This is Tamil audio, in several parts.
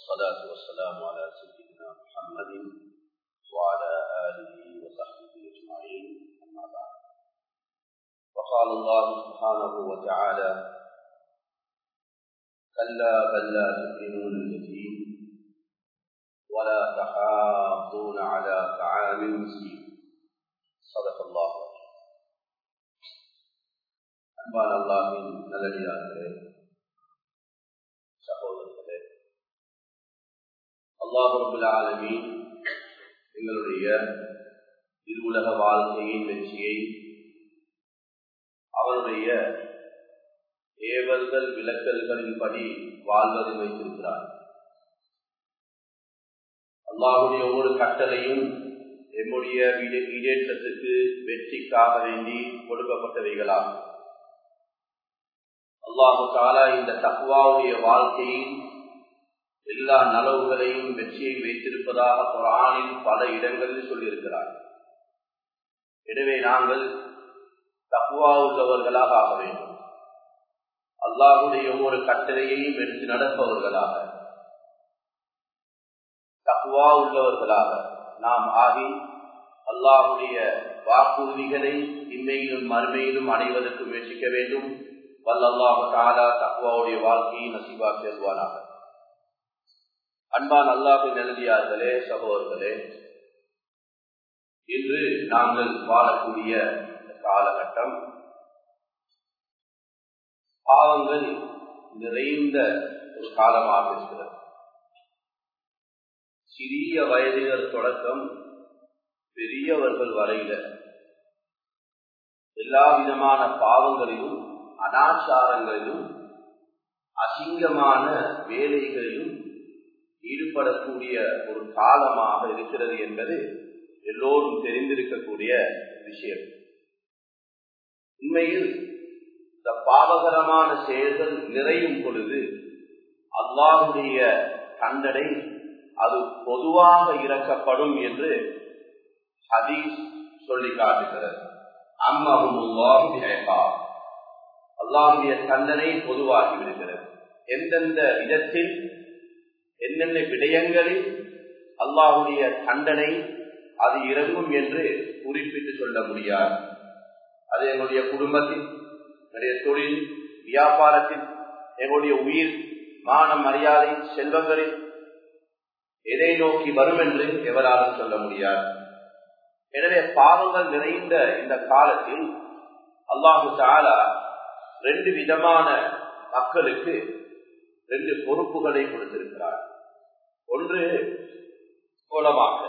والصلاة والسلام على سيدنا محمد وعلى آله وصحبه أجمعين أما بعد وقال الله سبحانه وتعالى كلا بل لا تؤمنون اليتيم ولا تحاضون على طعام المسكين صدق الله அன்பான அல்லாஹின் நல்லடியார்களே சகோதரர்களே அல்லாஹுல் ஆலமீன் எங்களுடைய இருவுலக வாழ்க்கையின் வெற்றியை அவருடைய ஏவல்கள் விளக்கல்களின்படி வாழ்வது வைத்திருக்கிறார் அல்லாஹுடைய ஒவ்வொரு கட்டளையும் எம்முடைய ஈடேற்றத்துக்கு வெற்றிக்காக வேண்டி கொடுக்கப்பட்டவைகளாகும் அல்லாஹு தாலா இந்த தக்குவாவுடைய வாழ்க்கையில் எல்லா நலவுகளையும் வெற்றியை வைத்திருப்பதாக குரானில் பல இடங்களில் சொல்லியிருக்கிறார் எனவே நாங்கள் தக்குவா உள்ளவர்களாக ஆக வேண்டும் அல்லாஹுடைய ஒவ்வொரு கட்டளையையும் எடுத்து நடப்பவர்களாக தக்குவா உள்ளவர்களாக நாம் ஆகி அல்லாஹுடைய வாக்குறுதிகளை இம்மையிலும் மறுமையிலும் அடைவதற்கு முயற்சிக்க வேண்டும் வல்லல்லாஹு தாலா தக்குவாவுடைய வாழ்க்கையை நசிபா செல்வானாக அன்பான் அல்லாஹு நிலதியார்களே சகோதரர்களே இன்று நாங்கள் வாழக்கூடிய காலகட்டம் பாவங்கள் நிறைந்த ஒரு காலமாக இருக்கிறது சிறிய வயதினர் தொடக்கம் பெரியவர்கள் வரையில எல்லா விதமான பாவங்களிலும் அனாச்சாரங்களிலும் அசிங்கமான வேலைகளிலும் ஈடுபடக்கூடிய ஒரு காலமாக இருக்கிறது என்பது எல்லோரும் தெரிந்திருக்கக்கூடிய விஷயம் உண்மையில் இந்த பாவகரமான செயல்கள் நிறையும் பொழுது அல்லாஹுடைய தண்டனை அது பொதுவாக இறக்கப்படும் என்று ஹதீஸ் சொல்லி காட்டுகிறது அம்மாவும் அல்லாஹுடைய தண்டனை பொதுவாகி விடுகிறது எந்தெந்த இடத்தில் என்னென்ன விடயங்களில் அல்லாஹுடைய தண்டனை அது இறங்கும் என்று குறிப்பிட்டு சொல்ல முடியாது அது எங்களுடைய குடும்பத்தில் என்னுடைய தொழில் வியாபாரத்தில் எங்களுடைய உயிர் மானம் மரியாதை செல்வங்களில் எதை நோக்கி வரும் என்று எவராலும் சொல்ல முடியாது எனவே பாவங்கள் நிறைந்த இந்த காலத்தில் அல்லாஹு சாலா ரெண்டு விதமான மக்களுக்கு ரெண்டு பொறுப்புகளை கொடுத்திருக்கிறார் ஒன்று கோலமாக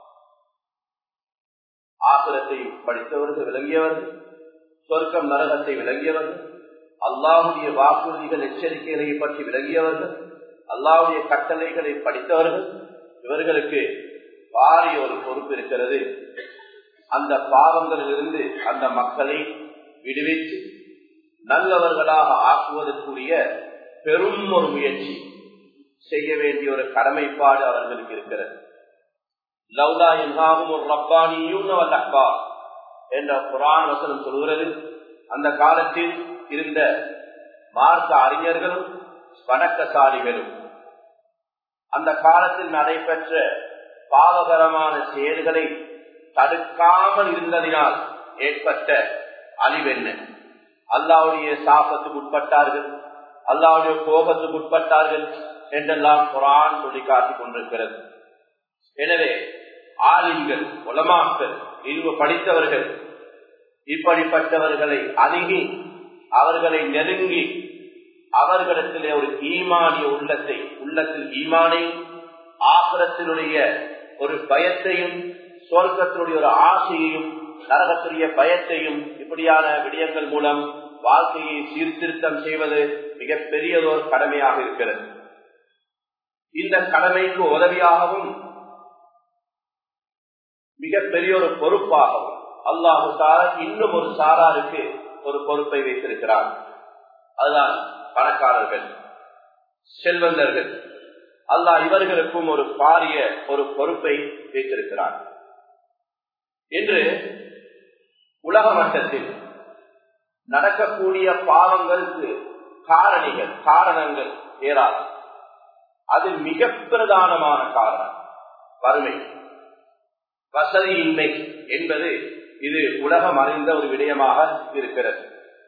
ஆசிரத்தை படித்தவர்கள் விளங்கியவர்கள் சொர்க்கம் நரகத்தை விளங்கியவர்கள் அல்லாவுடைய வாக்குறுதிகள் எச்சரிக்கைகளை பற்றி விளங்கியவர்கள் அல்லாவுடைய கட்டளைகளை படித்தவர்கள் இவர்களுக்கு பாரிய ஒரு பொறுப்பு இருக்கிறது அந்த பாவங்களிலிருந்து அந்த மக்களை விடுவித்து நல்லவர்களாக ஆக்குவதற்குரிய பெரும் ஒரு முயற்சி செய்ய வேண்டிய ஒரு கடமைப்பாடு அவர்களுக்கு இருக்கிறது லவ்லா எங்காகும் ஒரு ரப்பானியும் அல்லப்பா என்ற குரான் வசனம் சொல்கிறது அந்த காலத்தில் இருந்த மார்க்க அறிஞர்களும் வணக்கசாலிகளும் அந்த காலத்தில் நடைபெற்ற பாவகரமான செயல்களை தடுக்காமல் இருந்ததினால் ஏற்பட்ட அழிவென்ன அல்லாவுடைய சாபத்துக்கு உட்பட்டார்கள் அல்லாவுடைய கோபத்துக்கு உட்பட்டார்கள் என்றெல்லாம் குரான் சொல்லி காட்டிக் கொண்டிருக்கிறது எனவே ஆலிம்கள் உலமாக்கள் இழிவு படித்தவர்கள் இப்படிப்பட்டவர்களை அணுகி அவர்களை நெருங்கி அவர்களிடத்திலே ஒரு ஈமானிய உள்ளத்தை உள்ளத்தில் ஈமானை ஆகரத்தினுடைய ஒரு பயத்தையும் சொர்க்கத்தினுடைய ஒரு ஆசையையும் நரகத்துடைய பயத்தையும் இப்படியான விடயங்கள் மூலம் வாழ்க்கையை சீர்திருத்தம் செய்வது மிகப்பெரியதொரு கடமையாக இருக்கிறது இந்த கடமைக்கு உதவியாகவும் மிகப்பெரிய ஒரு பொறுப்பாகவும் அல்லாஹு சாரா இன்னும் ஒரு சாராருக்கு ஒரு பொறுப்பை வைத்திருக்கிறார் அதுதான் பணக்காரர்கள் செல்வந்தர்கள் அல்லாஹ் இவர்களுக்கும் ஒரு பாரிய ஒரு பொறுப்பை வைத்திருக்கிறார் என்று உலக மட்டத்தில் நடக்கக்கூடிய பாவங்களுக்கு காரணிகள் காரணங்கள் ஏறாது அது மிக பிரதானமான காரணம் வறுமை வசதியின்மை என்பது இது உலகம் அறிந்த ஒரு விடயமாக இருக்கிறது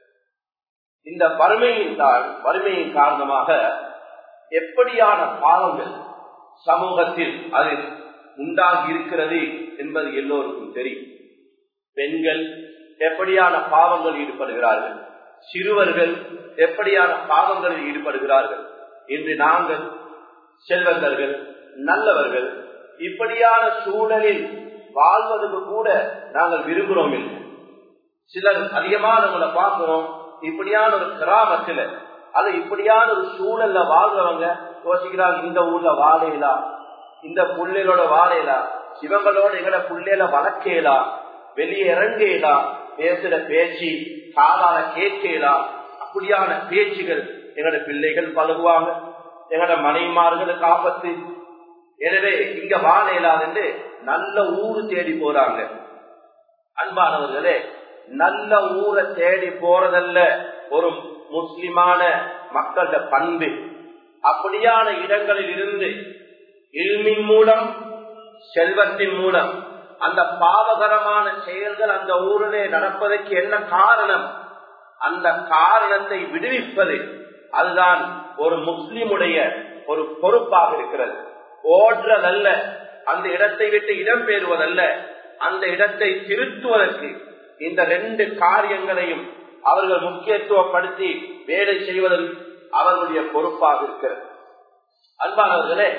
இந்த வறுமையின் தான் வறுமையின் காரணமாக எப்படியான பாவங்கள் சமூகத்தில் அது உண்டாகி இருக்கிறது என்பது எல்லோருக்கும் தெரியும் பெண்கள் எப்படியான பாவங்கள் ஈடுபடுகிறார்கள் சிறுவர்கள் எப்படியான பாவங்களில் ஈடுபடுகிறார்கள் இன்று நாங்கள் செல்வந்தர்கள் நல்லவர்கள் இப்படியான சூழலில் வாழ்வதற்கு கூட நாங்கள் விரும்புகிறோம் இல்லை சிலர் அதிகமானவங்களை பார்க்கிறோம் இப்படியான ஒரு கிராமத்துல அல்ல இப்படியான ஒரு சூழல்ல வாழ்றவங்க யோசிக்கிறாங்க இந்த ஊர்ல வாழையலாம் இந்த புள்ளைகளோட வாழையலாம் இவங்களோட எங்கட புள்ளையில வளர்க்கலாம் வெளியே இறங்கலாம் பேசுற பேச்சு காலால கேட்கலாம் அப்படியான பேச்சுகள் எங்கட பிள்ளைகள் பழகுவாங்க எங்கட மனைமார்களுக்கு ஆபத்து எனவே இங்க வாழையலாம் என்று நல்ல ஊரு தேடி போறாங்க அன்பானவர்களே நல்ல ஊரை தேடி போறதல்ல ஒரு முஸ்லிமான மக்கள பண்பு அப்படியான இடங்களில் இருந்து இல்மின் மூலம் செல்வத்தின் மூலம் அந்த பாவகரமான செயல்கள் அந்த ஊரிலே நடப்பதற்கு என்ன காரணம் அந்த காரணத்தை விடுவிப்பது அதுதான் ஒரு முஸ்லிமுடைய ஒரு பொறுப்பாக இருக்கிறது ஓடுறதல்ல அந்த இடத்தை விட்டு இடம்பெறுவதல்ல அந்த இடத்தை திருத்துவதற்கு இந்த ரெண்டு காரியங்களையும் அவர்கள் முக்கியத்துவப்படுத்தி வேலை செய்வதில் அவர்களுடைய பொறுப்பாக இருக்கிறது அன்பானவர்களே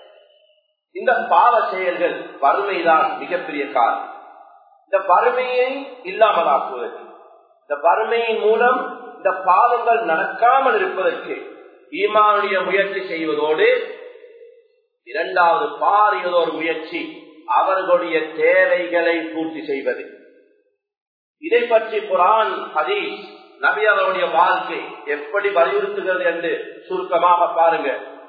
இந்த பாவ செயல்கள் வறுமைதான் மிகப்பெரிய காரணம் இந்த வறுமையை இல்லாமலாக்குவது இந்த வறுமையின் மூலம் இந்த பாவங்கள் நடக்காமல் இருப்பதற்கு ஈமானுடைய முயற்சி செய்வதோடு இரண்டாவது பாரியதோர் முயற்சி அவர்களுடைய தேவைகளை பூர்த்தி செய்வது இதை பற்றி குரான் ஹதீஸ் நபி அவருடைய வாழ்க்கை எப்படி வலியுறுத்துகிறது என்று சுருக்கமாக பாருங்க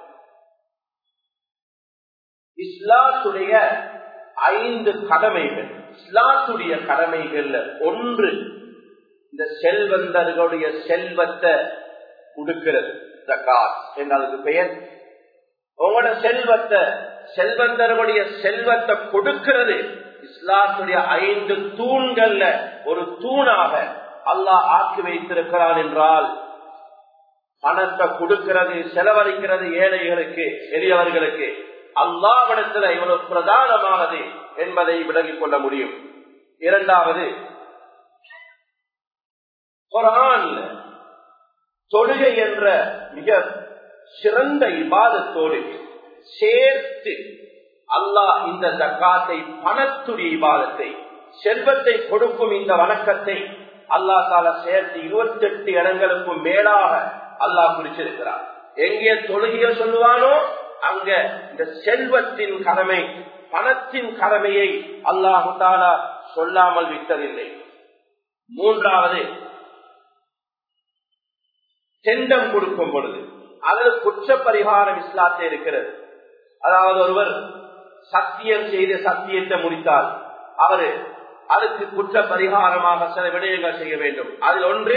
இஸ்லாத்துடைய ஐந்து கடமைகள் இஸ்லாத்துடைய கடமைகள்ல ஒன்று இந்த செல்வந்தர்களுடைய செல்வத்தை கொடுக்கிறது ஜக்காத் என்று அதுக்கு பெயர் உங்களோட செல்வத்தை செல்வந்தர்களுடைய செல்வத்தை கொடுக்கிறது இஸ்லாத்துடைய ஐந்து தூண்கள்ல ஒரு தூணாக அல்லாஹ் ஆக்கி வைத்திருக்கிறான் என்றால் பணத்தை கொடுக்கிறது செலவழிக்கிறது ஏழைகளுக்கு எளியவர்களுக்கு அல்லாவிடத்துல இவ்வளவு பிரதானமானது என்பதை விலகிக் கொள்ள முடியும் இரண்டாவது குரான் தொழுகை என்ற மிக சிறந்த இபாதத்தோடு சேர்த்து அல்லாஹ் இந்த ஜக்காத்தை பணத்துடைய இபாதத்தை செல்வத்தை கொடுக்கும் இந்த வணக்கத்தை அல்லா தால சேர்த்து இருபத்தி எட்டு இடங்களுக்கும் மேலாக அல்லாஹ் குறிச்சிருக்கிறார் எங்கே தொழுகைய சொல்லுவானோ அங்க இந்த செல்வத்தின் கடமை பணத்தின் கடமையை அல்லாஹு தாலா சொல்லாமல் விட்டதில்லை மூன்றாவது செண்டம் கொடுக்கும் பொழுது அதில் குற்ற பரிகாரம் இஸ்லாத்தில் இருக்கிறது அதாவது ஒருவர் சத்தியம் செய்து சத்தியத்தை முடித்தால் அவரு அதுக்கு குற்ற பரிகாரமாக சில விடயங்கள் செய்ய வேண்டும் அதில் ஒன்று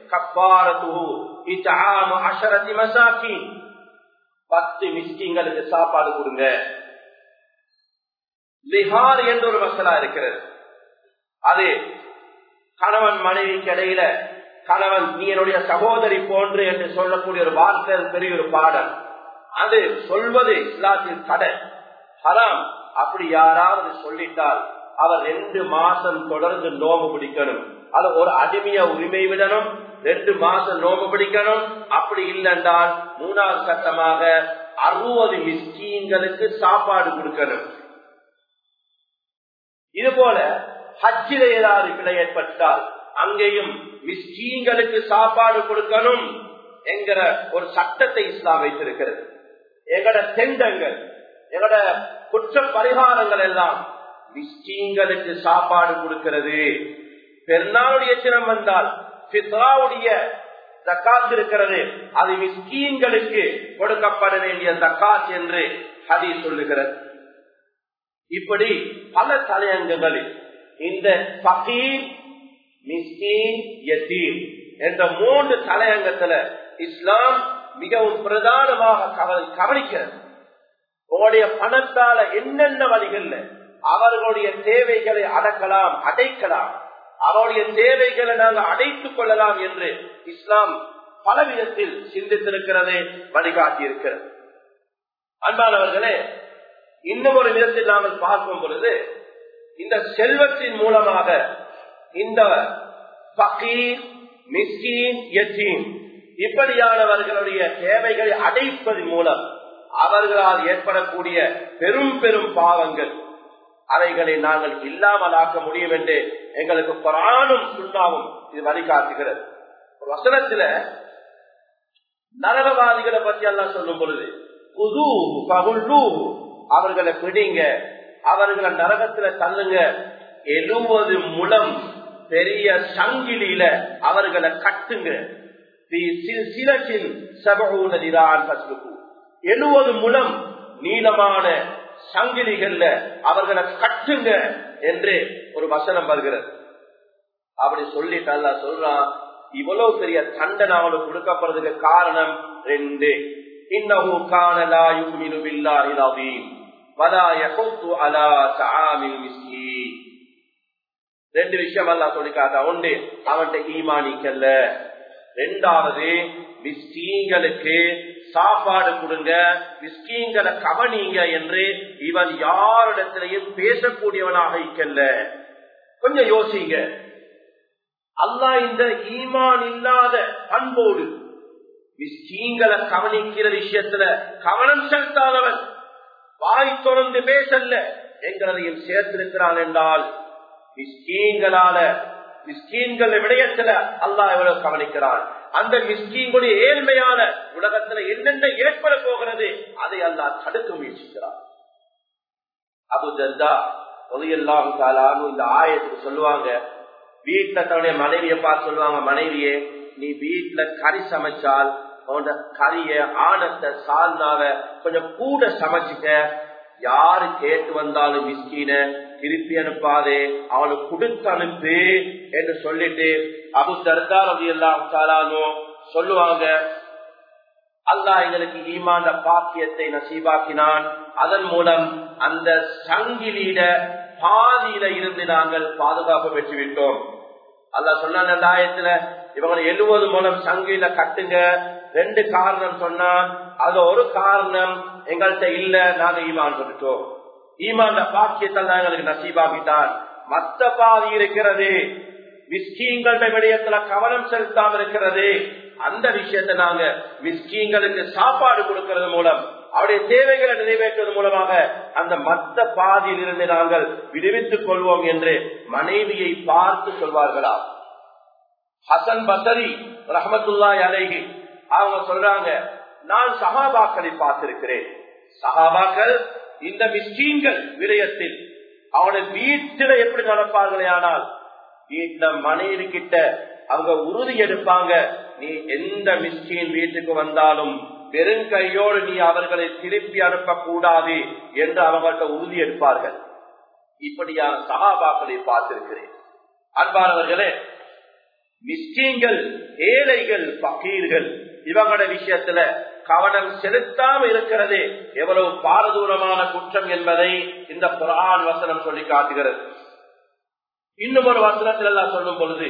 கப்பாரத்து பத்து மிஸ்கிங்களுக்கு சாப்பாடு கொடுங்க லிஹார் என்ற ஒரு மசலா இருக்கிறது அது கணவன் மனைவிக்கு இடையில கணவன் நீ என்னுடைய சகோதரி போன்று என்று சொல்லக்கூடிய ஒரு வார்த்தை பெரிய ஒரு பாடல் அது சொல்வது இஸ்லாத்தின் கடை ஹராம் அப்படி யாராவது சொல்லிட்டால் அவர் ரெண்டு மாசம் தொடர்ந்து நோம்பு பிடிக்கணும் அது ஒரு அடிமைய உரிமை விடணும் ரெண்டு மாசம் நோம்பு பிடிக்கணும் அப்படி இல்லைன்றால் மூணாவது கட்டமாக அறுபது மிஸ்கீன்களுக்கு சாப்பாடு கொடுக்கணும் இது போல ஹஜ்ஜில ஏதாவது பிழை ஏற்பட்டால் அங்கேயும் மிஸ்கீன்களுக்கு சாப்பாடு கொடுக்கணும் என்கிற ஒரு சட்டத்தை இஸ்லாம் வைத்திருக்கிறது எங்கட தெண்டங்கள் எங்கட குற்ற பரிகாரங்கள் எல்லாம் மிஸ்கீன்களுக்கு சாப்பாடு கொடுக்கிறது பெருநாளுடைய தினம் வந்தால் பித்ராவுடைய தக்காத் இருக்கிறது அது மிஸ்கீன்களுக்கு கொடுக்கப்பட வேண்டிய தக்காத் என்று ஹதி சொல்லுகிறது இப்படி பல தலையங்கங்களில் இந்த பகீர் மிஸ்கீன் யத்தீம் என்ற மூன்று தலையங்கத்துல இஸ்லாம் மிகவும் பிரதானமாக கவ- கவனிக்கிறது உங்களுடைய பணத்தால என்னென்ன வழிகள்ல அவர்களுடைய தேவைகளை அடக்கலாம் அடைக்கலாம் அவருடைய தேவைகளை நாங்கள் அடைத்துக் கொள்ளலாம் என்று இஸ்லாம் பல விதத்தில் சிந்தித்திருக்கிறது வழிகாட்டி இருக்கிறது அன்பானவர்களே இன்னும் ஒரு விதத்தில் நாங்கள் பார்க்கும் பொழுது இந்த செல்வத்தின் மூலமாக இந்த பகீர் மிஸ்கீன் யத்தீம் இப்படியானவர்களுடைய தேவைகளை அடைப்பதன் மூலம் அவர்களால் ஏற்படக்கூடிய பெரும் பெரும் பாவங்கள் அவைகளை நாங்கள் இல்லாமலாக்க முடியும் என்று எங்களுக்கு குரானும் சுண்ணாவும் இது வழிகாட்டுகிறது ஒரு வசனத்துல நரகவாதிகளை பத்தி எல்லாம் சொல்லும் பொழுது புது பகுல்லூ அவர்களை பிடிங்க அவர்களை நரகத்துல தள்ளுங்க எழுபது முலம் பெரிய சங்கிலியில அவர்களை கட்டுங்க எழுபது முலம் நீளமான சங்கிலிகள்ல அவர்களை கட்டுங்க என்று ஒரு வசனம் வருகிறது அப்படி சொல்லிட்டு அல்ல சொல்றான் இவ்வளவு பெரிய தண்டனை அவனுக்கு கொடுக்கப்படுறதுக்கு காரணம் ரெண்டு இன்னஹு கான லா யுமினு பில்லாஹில் அதீம் வலா யஹுத்து அலா தஆமில் மிஸ்கீன் ரெண்டு விஷயம் அல்லாஹ் சொல்லி காட்டா ஒன்று அவன்கிட்ட ஈமானிக்கல்ல ரெண்டாவது மிஸ்கீங்களுக்கு சாப்பாடு கொடுங்க மிஸ்கீங்களை கவனிங்க என்று இவன் யாரிடத்திலையும் பேசக்கூடியவனாக இருக்கல்ல கொஞ்சம் யோசிங்க அல்லாஹ் இந்த ஈமான் இல்லாத பண்போடு மிஸ்கீங்களை கவனிக்கிற விஷயத்துல கவனம் செலுத்தாதவன் வாய் தொடர்ந்து பேசல்ல எங்களதையும் சேர்த்திருக்கிறான் என்றால் மிஸ்கீன்களால மிஸ்கீன்கள் விடயத்துல அல்லாஹ் எவ்வளவு கவனிக்கிறான் அந்த மிஸ்கீன்களுடைய ஏழ்மையான உலகத்துல என்னென்ன ஏற்பட போகிறது அதை அல்லாஹ் தடுக்க முயற்சிக்கிறான் அபு தர்தா ஒலியெல்லாம் இந்த ஆயத்துக்கு சொல்லுவாங்க வீட்டுல தன்னுடைய மனைவியை பார்த்து சொல்லுவாங்க மனைவியே நீ வீட்டுல கறி சமைச்சால் உன்னோட கறிய ஆணத்தை சால்னாவ கொஞ்சம் கூட சமைச்சுக்க யாரு கேட்டு வந்தாலும் மிஸ்கீன திருப்பி அனுப்பாதே அவனுக்கு கொடுத்து அனுப்பு என்று சொல்லிட்டு அபு தர்தார் அப்படி எல்லாம் சொல்லுவாங்க அல்லாஹ் எங்களுக்கு ஈமாண்ட பாக்கியத்தை நசீபாக்கினான் அதன் மூலம் அந்த சங்கிலியிட பாதியில இருந்து நாங்கள் பாதுகாப்பு பெற்றுவிட்டோம் அல்ல சொன்ன ரெண்டாயிரத்துல இவங்களை எழுபது மூலம் சங்கில கட்டுங்க ரெண்டு காரணம் சொன்னா அது ஒரு காரணம் எங்கள்கிட்ட இல்ல நாங்க ஈமான் கொடுத்தோம் ஈமான் பாக்கியத்தை தான் எங்களுக்கு நசீபாக்கிட்டான் மத்த பாதி இருக்கிறது மிஸ்கீங்கள விடயத்துல கவனம் செலுத்தாம இருக்கிறது அந்த விஷயத்தை நாங்க மிஸ்கீங்களுக்கு சாப்பாடு கொடுக்கறது மூலம் அவருடைய தேவைகளை நிறைவேற்றுவது மூலமாக அந்த மத்த பாதியில் இருந்து நாங்கள் விடுவித்துக் கொள்வோம் என்று மனைவியை பார்த்து சொல்வார்களா ஹசன் பசரி ரஹமத்துல்லா அலைகி அவங்க சொல்றாங்க நான் சகாபாக்களை பார்த்திருக்கிறேன் சகாபாக்கள் இந்த மிஸ்கீன்கள் விடயத்தில் அவனுடைய வீட்டில எப்படி நடப்பார்களே ஆனால் வீட்டுல மனைவி கிட்ட அவங்க உறுதி எடுப்பாங்க நீ எந்த மிஸ்கின் வீட்டுக்கு வந்தாலும் வெறுங்கையோடு நீ அவர்களை திருப்பி அனுப்பக்கூடாது என்று அவங்கள்ட்ட உறுதி எடுப்பார்கள் இப்படியான சகாபாக்களை பார்த்திருக்கிறேன் அன்பானவர்களே மிஸ்கீன்கள் ஏழைகள் பக்கீர்கள் இவங்களோட விஷயத்துல கவனம் செலுத்தாம இருக்கிறது எவ்வளவு பாரதூரமான குற்றம் என்பதை இந்த புரான் வசனம் சொல்லி காட்டுகிறது இன்னும் ஒரு வசனத்தில் எல்லாம் சொல்லும் பொழுது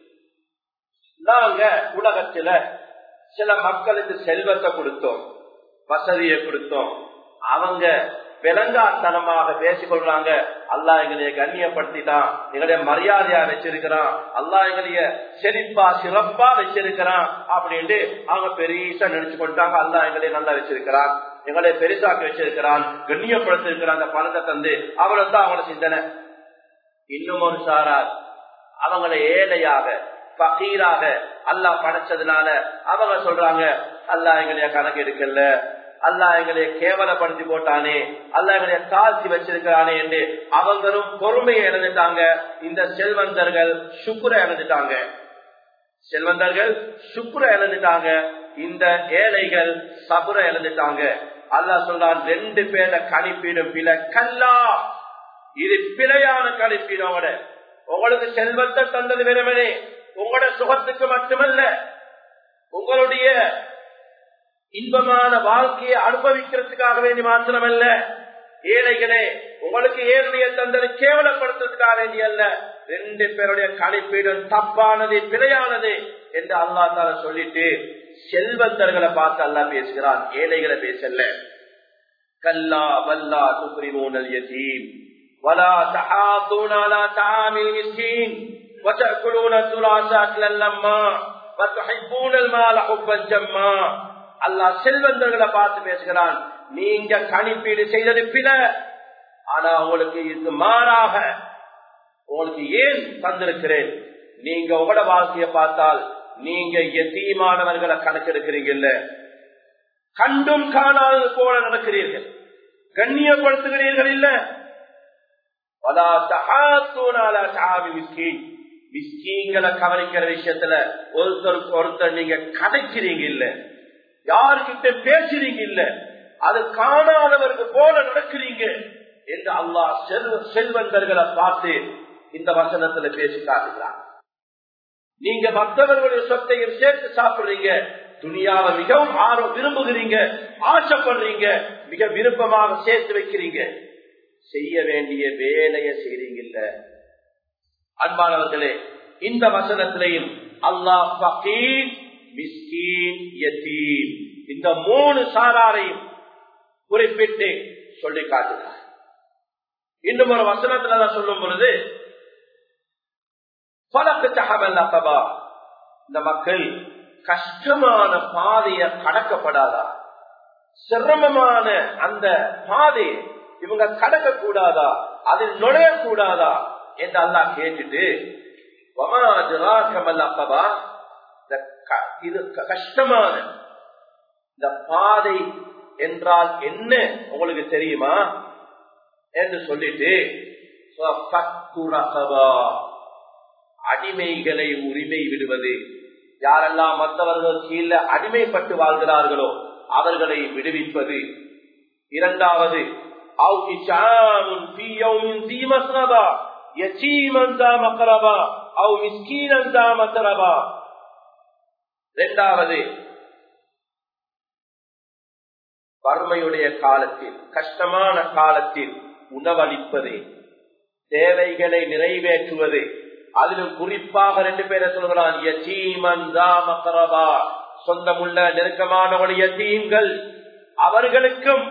நாங்க உலகத்துல சில மக்களுக்கு செல்வத்தை கொடுத்தோம் வசதியை கொடுத்தோம் அவங்க விலங்காத்தனமாக பேசிக்கொள்றாங்க அல்லா எங்களைய கண்ணியப்படுத்திட்டான் எங்களுடைய மரியாதையா வச்சிருக்கிறான் அல்லா எங்களைய செழிப்பா சிறப்பா வச்சிருக்கிறான் அப்படின்ட்டு அவங்க பெருசா நினைச்சு கொண்டாங்க அல்லா எங்களைய நல்லா வச்சிருக்கிறான் எங்களை பெருசாக்கி வச்சிருக்கிறான் கண்ணியப்படுத்திருக்கிறான் அந்த பணத்தை தந்து அவ்வளவு தான் அவங்களோட சிந்தனை இன்னும் ஒரு சாரார் அவங்கள ஏழையாக பகீராக அல்லா படைச்சதுனால அவங்க சொல்றாங்க அல்லா எங்களைய கணக்கு எடுக்கல அல்லா எங்களைய கேவலப்படுத்தி போட்டானே அல்லா எங்களைய தாழ்த்தி வச்சிருக்கிறானே என்று அவங்களும் பொறுமையை இழந்துட்டாங்க இந்த செல்வந்தர்கள் சுக்குர இழந்துட்டாங்க செல்வந்தர்கள் சுக்குர இழந்துட்டாங்க இந்த ஏழைகள் சபுர இழந்துட்டாங்க அல்லா சொல்றான் ரெண்டு பேர கணிப்பீடும் பில கல்லா இது பிழையான கணிப்பீடோட உங்களுக்கு செல்வத்தை தந்தது வெறுமனே உங்களோட சுகத்துக்கு மட்டுமல்ல உங்களுடைய இன்பமான வாழ்க்கையை அனுபவிக்கிறதுக்காக வேண்டி மாத்திரமல்ல ஏழைகளே உங்களுக்கு ஏழைய தந்தனை கேவலப்படுத்துறதுக்காக வேண்டிய அல்ல ரெண்டு பேருடைய கணிப்பீடு தப்பானது பிழையானது என்று அல்லா தால சொல்லிட்டு செல்வந்தர்களை பார்த்து அல்லா பேசுகிறான் ஏழைகளை பேசல கல்லா வல்லா சுப்ரிமூனல் யதீம் ولا تحاضون على طعام المسكين وتأكلون التراث أكلا لما وتحبون المال حبا جما அல்லாஹ் செல்வந்தர்களை பார்த்து பேசுகிறான் நீங்க கணிப்பீடு செய்தது பில ஆனா உங்களுக்கு இது மாறாக உங்களுக்கு ஏன் தந்திருக்கிறேன் நீங்க உங்களோட வாழ்க்கைய பார்த்தால் நீங்க எத்தீமானவர்களை கணக்கெடுக்கிறீங்க இல்ல கண்டும் காணாதது போல நடக்கிறீர்கள் கண்ணியப்படுத்துகிறீர்கள் இல்ல மிஸ்கீங்களை கவனிக்கிற விஷயத்துல ஒருத்தருக்கு ஒருத்தர் நீங்க கதைக்கிறீங்க இல்ல யாருக்கிட்ட பேசுறீங்க இல்ல அது காணாதவருக்கு போல நடக்கிறீங்க என்று அல்லாஹ் செல்வந்தர்களை பார்த்து இந்த வசனத்துல பேசி காட்டுகிறார் நீங்க மற்றவர்களுடைய சொத்தையும் சேர்த்து சாப்பிடுறீங்க துணியாவை மிகவும் ஆர்வம் விரும்புகிறீங்க ஆசைப்படுறீங்க மிக விருப்பமாக சேர்த்து வைக்கிறீங்க செய்ய வேண்டிய வேலையை செய்றீங்க இல்ல அன்பானவர்களே இந்த வசனத்திலையும் அல்லாஹ் பகீர் மிஸ்கீன் யத்தீம் இந்த மூணு சாராரையும் குறிப்பிட்டு சொல்லி காட்டுகிறார் இன்னும் ஒரு வசனத்துல சொல்லும் பொழுது பலக்கு தகவல் அப்பபா இந்த மக்கள் கஷ்டமான பாதைய கடக்கப்படாதா சிரமமான அந்த பாதையை இவங்க கடக்க கூடாதா அதில் நுழைய கூடாதா என்று அல்லா கேட்டுட்டு அப்பபா இது கஷ்டமான இந்த பாதை என்றால் என்ன உங்களுக்கு தெரியுமா என்று சொல்லிட்டு அடிமைகளை உரிமை விடுவது யாரெல்லாம் மற்றவர்கள் கீழே அடிமைப்பட்டு வாழ்கிறார்களோ அவர்களை விடுவிப்பது இரண்டாவது இரண்டாவது வறுமையுடைய காலத்தில் கஷ்டமான காலத்தில் உணவளிப்பது தேவைகளை நிறைவேற்றுவது அதிலும் குறிப்பாக ரெண்டு பேரை சொல்கிறான் சொந்தமுள்ள நெருக்கமானவள் யத்தீம்கள் அவர்களுக்கும்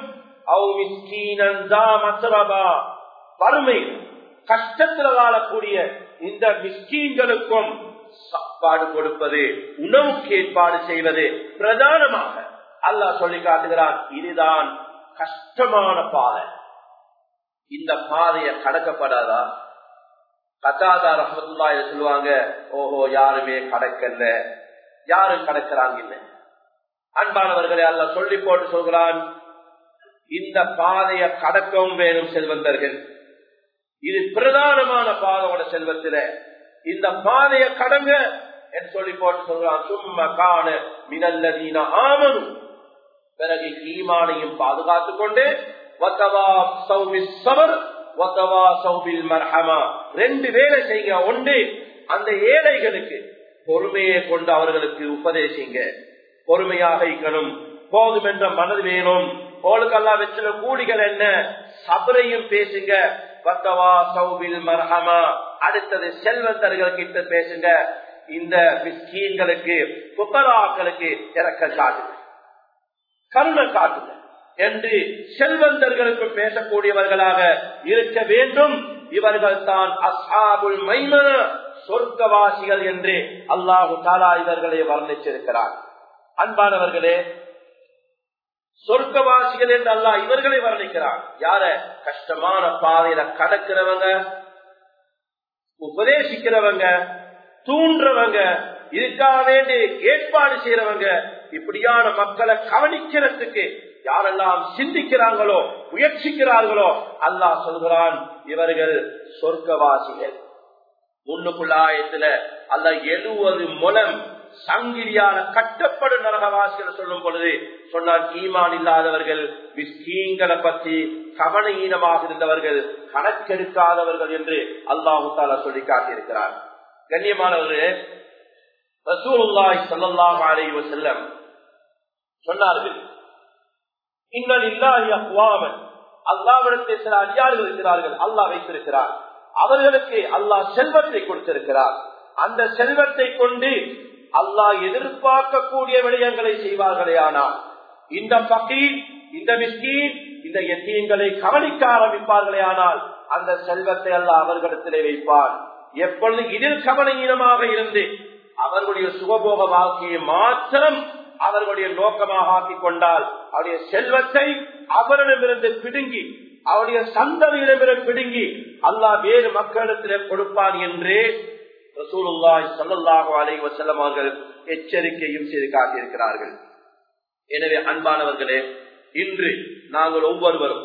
வறுமை கஷ்டத்தில் வாழக்கூடிய இந்த மிஸ்கீன்களுக்கும் சாப்பாடு கொடுப்பது உணவுக்கு ஏற்பாடு செய்வது பிரதானமாக அல்லாஹ் சொல்லி காட்டுகிறான் இதுதான் கஷ்டமான பாதை இந்த பாதையை கடக்கப்படாதா கத்தாதா ரஹமத்துல்லா சொல்லுவாங்க ஓஹோ யாருமே கடக்கல யாரும் கடக்கிறாங்க இல்ல அன்பானவர்களை அல்ல சொல்லி போட்டு சொல்கிறான் இந்த பாதையை கடக்கவும் வேணும் செல்வந்தர்கள் இது பிரதானமான பாதையோட செல்வத்தில இந்த பாதையை கடங்க என்று சொல்லி போட்டு சொல்றான் சும்மா காண மினல்லதீன ஆமனும் பிறகு ஈமானையும் பாதுகாத்துக் கொண்டு ரெண்டு வேலை செய்ய ஒன்று அந்த ஏழைகளுக்கு பொறுமையை கொண்டு அவர்களுக்கு உபதேசிங்க பொறுமையாக இருக்கணும் போதும் என்ற மனது வேணும் போலுக்கெல்லாம் வச்சுள்ள கூலிகள் என்ன சபரையும் பேசுங்க பத்தவா சௌபில் மர்ஹமா அடுத்தது செல்வந்தர்கள் கிட்ட பேசுங்க இந்த மிஸ்கீன்களுக்கு புத்தராக்களுக்கு இறக்க காட்டுங்க கருணை காட்டுங்க என்று செல்வந்தர்களுக்கு பேசக்கூடியவர்களாக இருக்க வேண்டும் இவர்கள் தான் அசாபுல் மைமன சொர்க்கவாசிகள் என்று அல்லாஹு தாலா இவர்களை வர்ணிச்சிருக்கிறார் அன்பானவர்களே சொர்க்கவாசிகள் என்று அல்லாஹ் இவர்களை வர்ணிக்கிறார் யார கஷ்டமான பாதையில கடக்கிறவங்க உபதேசிக்கிறவங்க தூண்டுறவங்க இதுக்காக வேண்டி ஏற்பாடு செய்யறவங்க இப்படியான மக்களை கவனிக்கிறதுக்கு யாரெல்லாம் சிந்திக்கிறாங்களோ முயற்சிக்கிறார்களோ அல்லாஹ் சொல்கிறான் இவர்கள் சொர்க்கவாசிகள் முன்னுக்குள்ளாயத்துல அல்ல எழுவது மூலம் சங்கிலியான கட்டப்படும் நரகவாசிகள் சொல்லும் பொழுது சொன்னால் ஈமான் இல்லாதவர்கள் விஸ்கீங்களை பற்றி கவனஈனமாக இருந்தவர்கள் கணக்கெடுக்காதவர்கள் என்று அல்லாஹு தாலா சொல்லி காட்டியிருக்கிறார் கண்ணியமானவர்களே ரசூலுல்லாய் சல்லாஹ் அலைவ செல்லம் சொன்னார்கள் இன்னல் இல்லாஹி அக்வாமன் அல்லாவிடத்தில் சில அடியார்கள் இருக்கிறார்கள் அல்லாஹ் வைத்திருக்கிறார் அவர்களுக்கு அல்லாஹ் செல்வத்தை கொடுத்திருக்கிறார் அந்த செல்வத்தை கொண்டு அல்லாஹ் எதிர்பார்க்கக்கூடிய விடயங்களை செய்வார்களே ஆனால் இந்த பகீர் இந்த மிஸ்கீன் இந்த எத்தீன்களை கவனிக்க ஆரம்பிப்பார்களே ஆனால் அந்த செல்வத்தை அல்லாஹ் அவர்களிடத்திலே வைப்பார் எப்பொழுது இதில் கவனீனமாக இருந்து அவர்களுடைய சுகபோக வாழ்க்கையை மாத்திரம் அவர்களுடைய நோக்கமாக ஆக்கிக் கொண்டால் அவருடைய செல்வத்தை அவரிடமிருந்து பிடுங்கி அவருடைய சந்ததியிடமிருந்து பிடுங்கி அல்லாஹ் வேறு மக்களிடத்திலே கொடுப்பான் என்று ரசூலுல்லாஹி ஸல்லல்லாஹு அலைஹி வஸல்லம் அவர்கள் எச்சரிக்கையும் செய்து காட்டியிருக்கிறார்கள் எனவே அன்பானவர்களே இன்று நாங்கள் ஒவ்வொருவரும்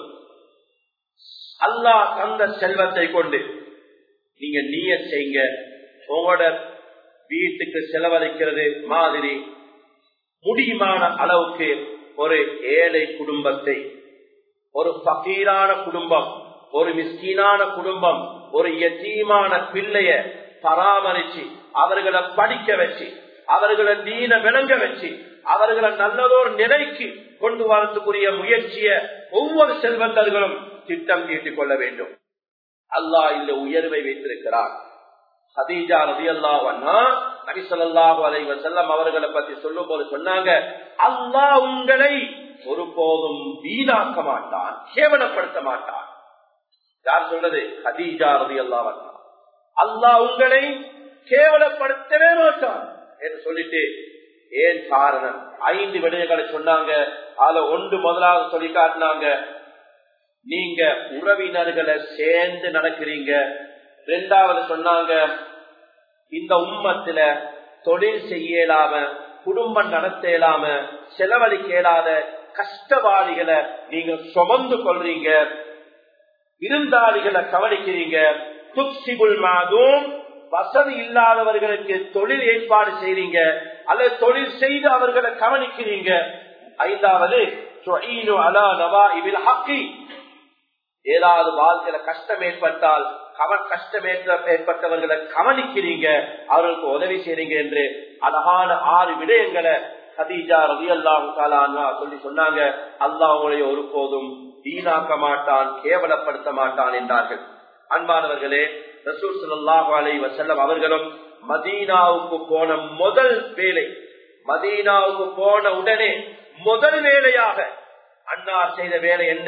அல்லாஹ் தந்த செல்வத்தை கொண்டு நீங்க நீய செய்யுங்க உங்களோட வீட்டுக்கு செலவழிக்கிறது மாதிரி முடியுமான அளவுக்கு ஒரு ஏழை குடும்பத்தை ஒரு பகீரான குடும்பம் ஒரு மிஸ்கீனான குடும்பம் ஒரு எத்தீமான பிள்ளைய பராமரிச்சு அவர்களை படிக்க வச்சு அவர்களை நீன விளங்க வச்சு அவர்களை நல்லதோர் நிலைக்கு கொண்டு வரத்துக்குரிய முயற்சிய ஒவ்வொரு செல்வந்தர்களும் திட்டம் தீட்டிக் கொள்ள வேண்டும் அல்லாஹ் இந்த உயர்வை வைத்திருக்கிறார் ஹதீஜா ரதி அல்லாஹா நபிசல்லாஹு அலை வசல்லம் அவர்களை பத்தி சொல்லும் போது சொன்னாங்க அல்லாஹ் உங்களை ஒருபோதும் வீணாக்க மாட்டான் கேவலப்படுத்த மாட்டான் யார் சொல்றது ஹதீஜா ரதி அல்லாஹ் அல்லாஹ் உங்களை கேவலப்படுத்தவே மாட்டான் என்று சொல்லிட்டு ஏன் காரணம் ஐந்து விடயங்களை சொன்னாங்க அதுல ஒன்று முதலாவது சொல்லி காட்டினாங்க நீங்க உறவினர்களை சேர்ந்து நடக்கிறீங்க ரெண்டாவது சொன்னாங்க இந்த உம்மத்துல தொழில் செய்யலாம குடும்பம் நடத்த இயலாம செலவழிக்க இயலாத கஷ்டவாளிகளை நீங்க சுமந்து கொள்றீங்க விருந்தாளிகளை கவனிக்கிறீங்க துப்சிபுல் மாதும் வசதி இல்லாதவர்களுக்கு தொழில் ஏற்பாடு செய்றீங்க அல்லது தொழில் செய்து அவர்களை கவனிக்கிறீங்க ஐந்தாவது அலா நவா இவில் ஹக்கி ஏதாவது வாழ்க்கையில கஷ்டம் ஏற்பட்டால் கவன் கஷ்டம் ஏற்பட்டவர்களை கவனிக்கிறீங்க அவர்களுக்கு உதவி செய்றீங்க என்று அழகான ஆறு விடயங்களை ஹதீஜா ரவி அல்லாஹு சொல்லி சொன்னாங்க அல்லாஹ் உங்களை ஒருபோதும் வீணாக்க மாட்டான் கேவலப்படுத்த மாட்டான் என்றார்கள் அன்பானவர்களே ரசூல் சல்லாஹு அலை வசல்லம் அவர்களும் மதீனாவுக்கு போன முதல் வேலை மதீனாவுக்கு போன உடனே முதல் வேலையாக அன்னார் செய்த வேலை என்ன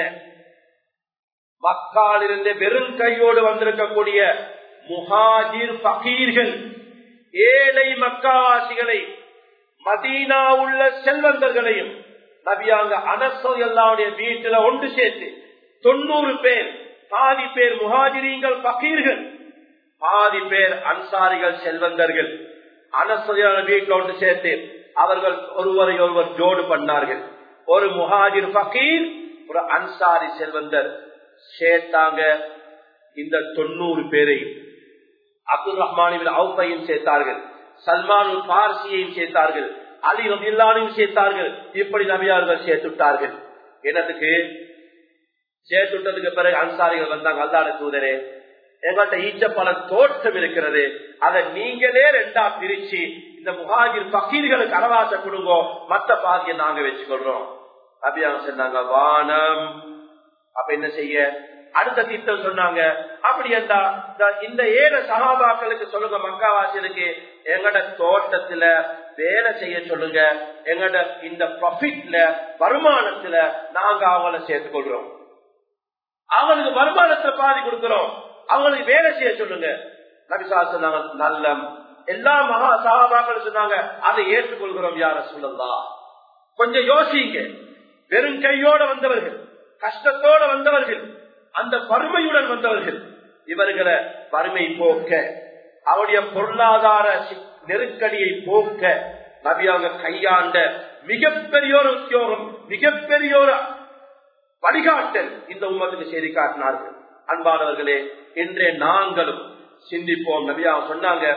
மக்காலிருந்து வெறும் கையோடு வந்திருக்கக்கூடிய முஹாஜிர் பகீர்கள் ஏழை மக்காவாசிகளை மதீனா உள்ள செல்வந்தர்களையும் நபியாங்க அனசோ எல்லாருடைய வீட்டுல ஒன்று சேர்த்து தொண்ணூறு பேர் பாதி பேர் முஹாஜிரீங்கள் பகீர்கள் பாதி பேர் அன்சாரிகள் செல்வந்தர்கள் அனசோயான வீட்டுல ஒன்று சேர்த்து அவர்கள் ஒருவரை ஒருவர் ஜோடு பண்ணார்கள் ஒரு முஹாஜிர் பகீர் ஒரு அன்சாரி செல்வந்தர் சேர்த்தாங்க இந்த தொண்ணூறு பேரை அப்துல் ரஹ்மானின் அவுப்பையும் சேர்த்தார்கள் சல்மான் பார்சியையும் சேர்த்தார்கள் அலி ரபில்லானையும் சேர்த்தார்கள் இப்படி நபியார்கள் சேர்த்துட்டார்கள் என்னத்துக்கு சேர்த்துட்டதுக்கு பிறகு அன்சாரிகள் வந்தாங்க அல்லாட தூதரே எங்கள்கிட்ட ஈச்சப்பழ தோட்டம் இருக்கிறது அதை நீங்களே ரெண்டா பிரிச்சு இந்த முகாஜிர் பக்கீர்களுக்கு அரவாச கொடுங்கோ மத்த பாதியை நாங்க வச்சுக்கொள்றோம் நபியாக சொன்னாங்க வானம் அப்ப என்ன செய்ய அடுத்த திட்டம் சொன்னாங்க அப்படி என்றா இந்த ஏழை சகாபாக்களுக்கு சொல்லுங்க மக்காவாசிகளுக்கு எங்கட தோட்டத்துல வேலை செய்ய சொல்லுங்க எங்கட இந்த ப்ராஃபிட்ல வருமானத்துல நாங்க அவங்கள சேர்த்துக் கொள்றோம் அவங்களுக்கு வருமானத்துல பாதி கொடுக்கிறோம் அவங்களுக்கு வேலை செய்ய சொல்லுங்க நபிசா சொன்னாங்க நல்லம் எல்லா மகா சகாபாக்கள் சொன்னாங்க அதை ஏற்றுக்கொள்கிறோம் யார சொல்லலாம் கொஞ்சம் யோசிங்க வெறும் கையோட வந்தவர்கள் கஷ்டத்தோட வந்தவர்கள் அந்த வறுமையுடன் வந்தவர்கள் இவர்களை வறுமை போக்க அவருடைய பொருளாதார நெருக்கடியை போக்க நபியாக கையாண்ட மிகப்பெரிய ஒரு உத்தியோகம் மிகப்பெரிய ஒரு வழிகாட்டல் இந்த உம்மத்துக்கு செய்தி காட்டினார்கள் அன்பானவர்களே இன்றே நாங்களும் சிந்திப்போம் நபியாக சொன்னாங்க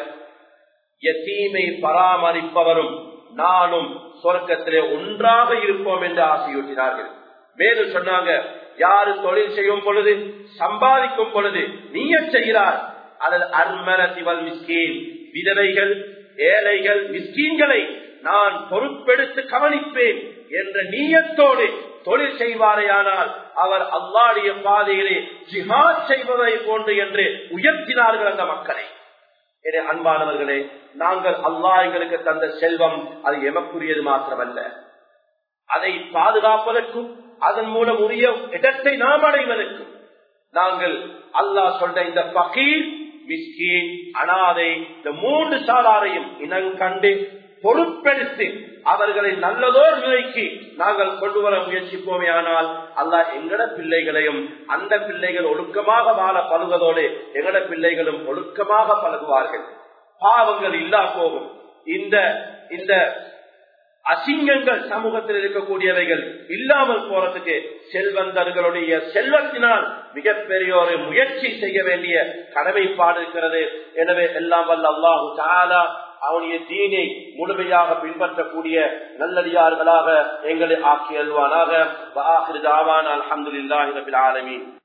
எத்தீமை பராமரிப்பவரும் நானும் சொர்க்கத்திலே ஒன்றாக இருப்போம் என்று ஆசையூட்டினார்கள் மேலும் சொன்னாங்க யாரு தொழில் செய்யும் பொழுது சம்பாதிக்கும் பொழுது நீய செய்கிறார் அல்லது அர்மன சிவல் மிஸ்கீன் விதவைகள் ஏழைகள் மிஸ்கீன்களை நான் பொறுப்பெடுத்து கவனிப்பேன் என்ற நீயத்தோடு தொழில் செய்வாரையானால் அவர் அல்லாடைய பாதையிலே ஜிஹாத் செய்வதை போன்று என்று உயர்த்தினார்கள் அந்த மக்களை என அன்பானவர்களே நாங்கள் அல்லாஹ் எங்களுக்கு தந்த செல்வம் அது எமக்குரியது மாத்திரமல்ல அதை பாதுகாப்பதற்கும் அதன் மூலம் உரிய இடத்தை நாம் அடைவதற்கும் நாங்கள் அல்லாஹ் சொல்ற இந்த பகீர் மிஸ்கீன் அனாதை இந்த மூன்று சாராரையும் இனங்கண்டு பொறுப்பெடுத்து அவர்களை நல்லதோர் நிலைக்கு நாங்கள் கொண்டு வர முயற்சிப்போமே ஆனால் அல்லாஹ் எங்கட பிள்ளைகளையும் அந்த பிள்ளைகள் ஒழுக்கமாக வாழ பழகுவதோடு எங்கட பிள்ளைகளும் ஒழுக்கமாக பழகுவார்கள் பாவங்கள் இல்லா போகும் இந்த இந்த அசிங்கங்கள் சமூகத்தில் இருக்கக்கூடியவைகள் இல்லாமல் போறதுக்கு செல்வந்தர்களுடைய செல்வத்தினால் மிகப்பெரிய ஒரு முயற்சி செய்ய வேண்டிய கடமைப்பாடு இருக்கிறது எனவே எல்லாம் வல்ல அல்லாஹு தாலா அவனுடைய தீனை முழுமையாக பின்பற்றக்கூடிய நல்லடியார்களாக எங்களை ஆக்கி அல்வானாக அலமதுல்லாஹி ரபில் ஆலமீன்